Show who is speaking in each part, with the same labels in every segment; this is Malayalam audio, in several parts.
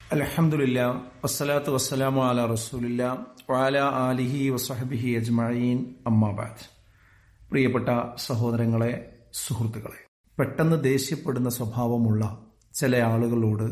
Speaker 1: അലഹമുല്ല വസ്സലാത്തു വസ്സലാമു അല റസൂലില്ല വാല ആലിഹി വസഹബിഹി അജ്മഈൻ അമ്മാബാദ് പ്രിയപ്പെട്ട സഹോദരങ്ങളെ സുഹൃത്തുക്കളെ പെട്ടെന്ന് ദേഷ്യപ്പെടുന്ന സ്വഭാവമുള്ള ചില ആളുകളോട്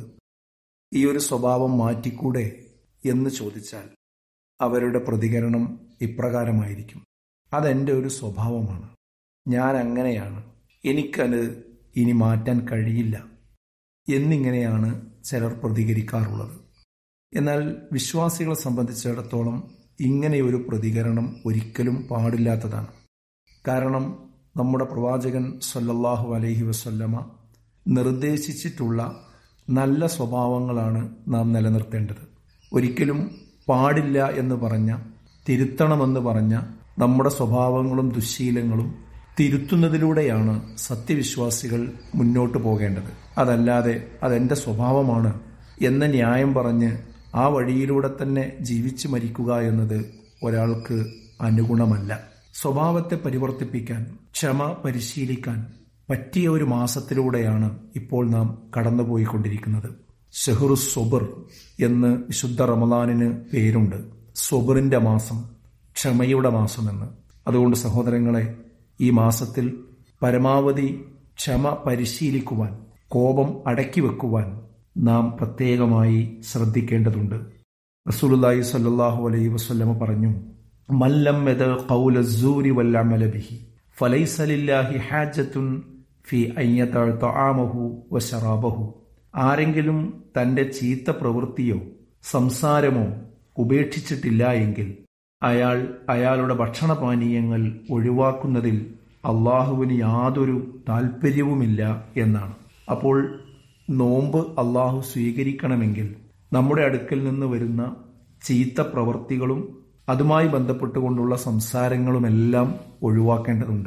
Speaker 1: ഈ ഒരു സ്വഭാവം മാറ്റിക്കൂടെ എന്ന് ചോദിച്ചാൽ അവരുടെ പ്രതികരണം ഇപ്രകാരമായിരിക്കും അതെൻ്റെ ഒരു സ്വഭാവമാണ് ഞാൻ അങ്ങനെയാണ് എനിക്കത് ഇനി മാറ്റാൻ കഴിയില്ല എന്നിങ്ങനെയാണ് ചിലർ പ്രതികരിക്കാറുള്ളത് എന്നാൽ വിശ്വാസികളെ സംബന്ധിച്ചിടത്തോളം ഇങ്ങനെയൊരു പ്രതികരണം ഒരിക്കലും പാടില്ലാത്തതാണ് കാരണം നമ്മുടെ പ്രവാചകൻ സല്ലല്ലാഹു അലൈഹി വസല്ലമ നിർദ്ദേശിച്ചിട്ടുള്ള നല്ല സ്വഭാവങ്ങളാണ് നാം നിലനിർത്തേണ്ടത് ഒരിക്കലും പാടില്ല എന്ന് പറഞ്ഞ തിരുത്തണമെന്ന് പറഞ്ഞ നമ്മുടെ സ്വഭാവങ്ങളും ദുശ്ശീലങ്ങളും തിരുത്തുന്നതിലൂടെയാണ് സത്യവിശ്വാസികൾ മുന്നോട്ട് പോകേണ്ടത് അതല്ലാതെ അതെന്റെ സ്വഭാവമാണ് എന്ന ന്യായം പറഞ്ഞ് ആ വഴിയിലൂടെ തന്നെ ജീവിച്ചു മരിക്കുക എന്നത് ഒരാൾക്ക് അനുഗുണമല്ല സ്വഭാവത്തെ പരിവർത്തിപ്പിക്കാൻ ക്ഷമ പരിശീലിക്കാൻ പറ്റിയ ഒരു മാസത്തിലൂടെയാണ് ഇപ്പോൾ നാം കടന്നുപോയിക്കൊണ്ടിരിക്കുന്നത് ഷെഹ്റു സൊബർ എന്ന് വിശുദ്ധ റമദാനിന് പേരുണ്ട് സൊബറിന്റെ മാസം ക്ഷമയുടെ മാസം എന്ന് അതുകൊണ്ട് സഹോദരങ്ങളെ ഈ മാസത്തിൽ പരമാവധി ക്ഷമ പരിശീലിക്കുവാൻ കോപം അടക്കി വെക്കുവാൻ നാം പ്രത്യേകമായി ശ്രദ്ധിക്കേണ്ടതുണ്ട് റസൂലുള്ളാഹി സ്വല്ലല്ലാഹു അലൈഹി വസല്ലമ പറഞ്ഞു മല്ലം യദ ഖൗല الزൂരി വൽഅമല ബിഹി ഫലൈസ ലില്ലാഹി ഹാജത്തുൻ ഫി അയ്യത തആമഹു വശറാബഹു ആരെങ്കിലും തന്റെ ചീത്ത പ്രവൃത്തിയോ സംസാരമോ ഉപേക്ഷിച്ചിട്ടില്ല എങ്കിൽ അയാൾ അയാളുടെ ഭക്ഷണപാനീയങ്ങൾ ഒഴിവാക്കുന്നതിൽ അള്ളാഹുവിന് യാതൊരു താല്പര്യവുമില്ല എന്നാണ് അപ്പോൾ നോമ്പ് അള്ളാഹു സ്വീകരിക്കണമെങ്കിൽ നമ്മുടെ അടുക്കൽ നിന്ന് വരുന്ന ചീത്ത പ്രവൃത്തികളും അതുമായി ബന്ധപ്പെട്ടുകൊണ്ടുള്ള സംസാരങ്ങളുമെല്ലാം ഒഴിവാക്കേണ്ടതുണ്ട്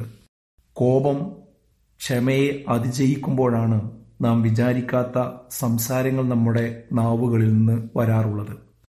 Speaker 1: കോപം ക്ഷമയെ അതിജയിക്കുമ്പോഴാണ് നാം വിചാരിക്കാത്ത സംസാരങ്ങൾ നമ്മുടെ നാവുകളിൽ നിന്ന് വരാറുള്ളത്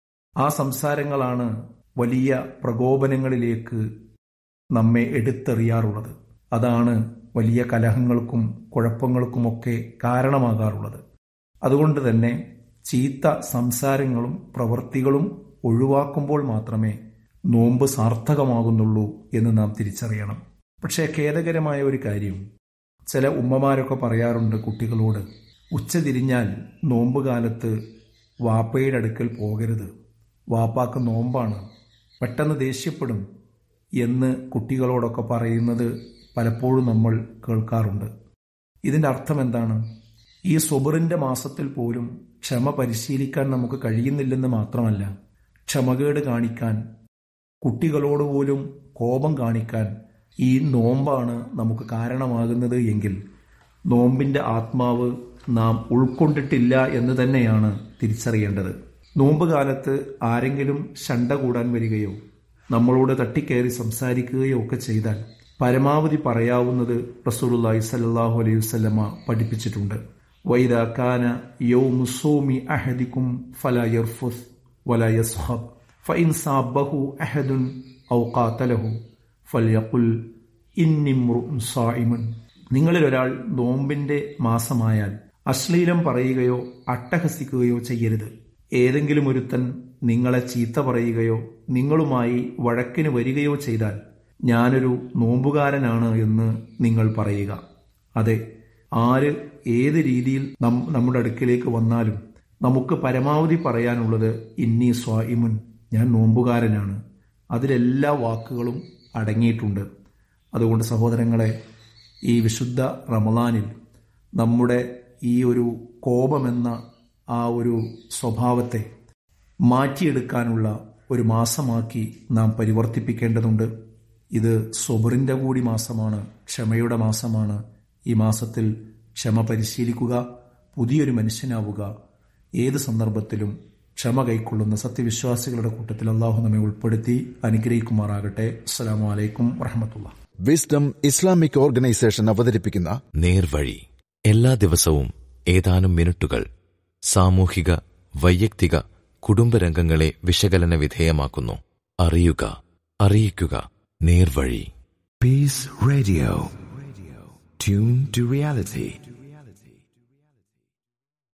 Speaker 1: ആ സംസാരങ്ങളാണ് വലിയ പ്രകോപനങ്ങളിലേക്ക് നമ്മെ എടുത്തെറിയാറുള്ളത് അതാണ് വലിയ കലഹങ്ങൾക്കും കുഴപ്പങ്ങൾക്കുമൊക്കെ കാരണമാകാറുള്ളത് അതുകൊണ്ട് തന്നെ ചീത്ത സംസാരങ്ങളും പ്രവൃത്തികളും ഒഴിവാക്കുമ്പോൾ മാത്രമേ നോമ്പ് സാർത്ഥകമാകുന്നുള്ളൂ എന്ന് നാം തിരിച്ചറിയണം പക്ഷേ ഖേദകരമായ ഒരു കാര്യം ചില ഉമ്മമാരൊക്കെ പറയാറുണ്ട് കുട്ടികളോട് ഉച്ച തിരിഞ്ഞാൽ നോമ്പ് കാലത്ത് വാപ്പയുടെ അടുക്കൽ പോകരുത് വാപ്പാക്ക് നോമ്പാണ് പെട്ടെന്ന് ദേഷ്യപ്പെടും എന്ന് കുട്ടികളോടൊക്കെ പറയുന്നത് പലപ്പോഴും നമ്മൾ കേൾക്കാറുണ്ട് ഇതിൻ്റെ അർത്ഥം എന്താണ് ഈ സൊബറിൻ്റെ മാസത്തിൽ പോലും ക്ഷമ പരിശീലിക്കാൻ നമുക്ക് കഴിയുന്നില്ലെന്ന് മാത്രമല്ല ക്ഷമകേട് കാണിക്കാൻ കുട്ടികളോട് പോലും കോപം കാണിക്കാൻ ഈ നോമ്പാണ് നമുക്ക് കാരണമാകുന്നത് എങ്കിൽ നോമ്പിന്റെ ആത്മാവ് നാം ഉൾക്കൊണ്ടിട്ടില്ല എന്ന് തന്നെയാണ് തിരിച്ചറിയേണ്ടത് നോമ്പ് കാലത്ത് ആരെങ്കിലും ശണ്ട കൂടാൻ വരികയോ നമ്മളോട് തട്ടിക്കയറി സംസാരിക്കുകയോ ഒക്കെ ചെയ്താൽ പരമാവധി പറയാവുന്നത് റസൂലുള്ളാഹി സല്ലല്ലാഹു അലൈഹി വസല്ലമ പഠിപ്പിച്ചിട്ടുണ്ട് വൈദാ കാന യൗമുസൂമി അഹദിക്കും ഫലാ യർഫുസ് വലാ യസ്ഖബ് ഫഇൻ സാബഹു അഹദുൻ ഔ ഖാതലഹു ഫൽയഖുൽ ഇന്നിമ്രുഉൻ സായിമുൻ നിങ്ങളിൽ ഒരാൾ നോമ്പിന്റെ മാസമായാൽ അശ്ലീലം പറയുകയോ അട്ടഹസിക്കുകയോ ചെയ്യരുത് ഏതെങ്കിലും ഒരുത്തൻ നിങ്ങളെ ചീത്ത പറയുകയോ നിങ്ങളുമായി വഴക്കിന് വരികയോ ചെയ്താൽ ഞാനൊരു നോമ്പുകാരനാണ് എന്ന് നിങ്ങൾ പറയുക അതെ ആര് ഏത് രീതിയിൽ നമ്മുടെ അടുക്കിലേക്ക് വന്നാലും നമുക്ക് പരമാവധി പറയാനുള്ളത് ഇന്നി സ്വായിമുൻ ഞാൻ നോമ്പുകാരനാണ് അതിലെല്ലാ വാക്കുകളും അടങ്ങിയിട്ടുണ്ട് അതുകൊണ്ട് സഹോദരങ്ങളെ ഈ വിശുദ്ധ റമദാനിൽ നമ്മുടെ ഈ ഒരു കോപമെന്ന ആ ഒരു സ്വഭാവത്തെ മാറ്റിയെടുക്കാനുള്ള ഒരു മാസമാക്കി നാം പരിവർത്തിപ്പിക്കേണ്ടതുണ്ട് ഇത് സൊബറിന്റെ കൂടി മാസമാണ് ക്ഷമയുടെ മാസമാണ് ഈ മാസത്തിൽ ക്ഷമ പരിശീലിക്കുക പുതിയൊരു മനുഷ്യനാവുക ഏത് സന്ദർഭത്തിലും ക്ഷമ കൈക്കൊള്ളുന്ന സത്യവിശ്വാസികളുടെ കൂട്ടത്തിൽ അള്ളാഹു നമ്മെ ഉൾപ്പെടുത്തി അനുഗ്രഹിക്കുമാറാകട്ടെ അസ്സാം വലൈക്കും വറഹമത്തുള്ള
Speaker 2: വിസ്ഡം ഇസ്ലാമിക് ഓർഗനൈസേഷൻ അവതരിപ്പിക്കുന്ന
Speaker 3: നേർവഴി എല്ലാ ദിവസവും ഏതാനും മിനിറ്റുകൾ സാമൂഹിക വൈയക്തിക കുടുംബരംഗങ്ങളെ വിശകലന വിധേയമാക്കുന്നു അറിയുക അറിയിക്കുക നേർവഴി
Speaker 4: Peace Radio. Tune to reality.